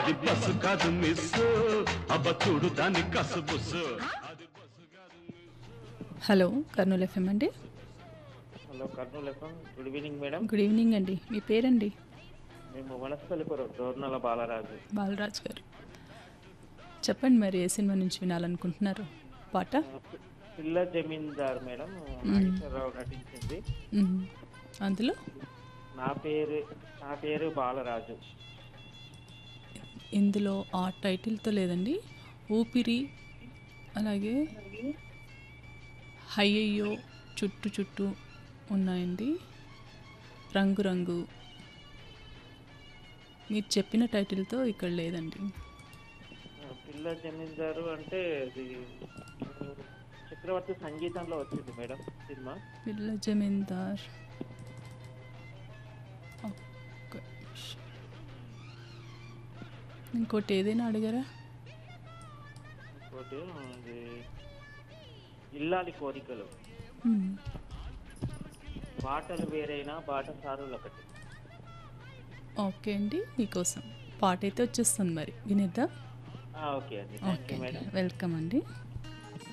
అది బస్సు కాదు మిస్ అబ్బ చూడు దాని కసు బుస్సు హలో కర్నూలు ఎఫ్ఎం అండి hello Kurnool FM good evening madam good evening అండి మీ పేరండి మేము వనస్థలిపురం డోర్నల బాలరాజు బాలరాజ్ గారు చెప్పండి మరి ఏ సినిమా నుంచి వినాలనుకుంటున్నారు పాట పిల్ల జమీందార్ మేడం నాగేశ్వరరావు నటించింది మ్మ్. అందులో నా పేరు నా పేరు బాలరాజు ఇందులో ఆ టైటిల్తో లేదండి ఊపిరి అలాగే హయ్యయ్యో చుట్టు చుట్టూ ఉన్నాయండి రంగు రంగు మీరు చెప్పిన టైటిల్తో ఇక్కడ లేదండి పిల్ల జమీందారు అంటే ఇది చక్రవర్తి సంగీతంలో వచ్చింది మేడం సినిమా పిల్ల జమీందార్ ఒక్క నిమిషం. ఇంకోటి ఏదైనా అడిగారా ఇంకోటి ఇది ఇల్లాలి కోరికలు మ్మ్. బాటలు వేరైనా బాటసారులు ఒకటి ఓకే అండి మీకోసం పాట అయితే వచ్చేస్తుంది మరి వినేద్దాం ఆ, ఓకే అండి థ్యాంక్ ఓకే యూ అండి మేడం వెల్కమ్ అండి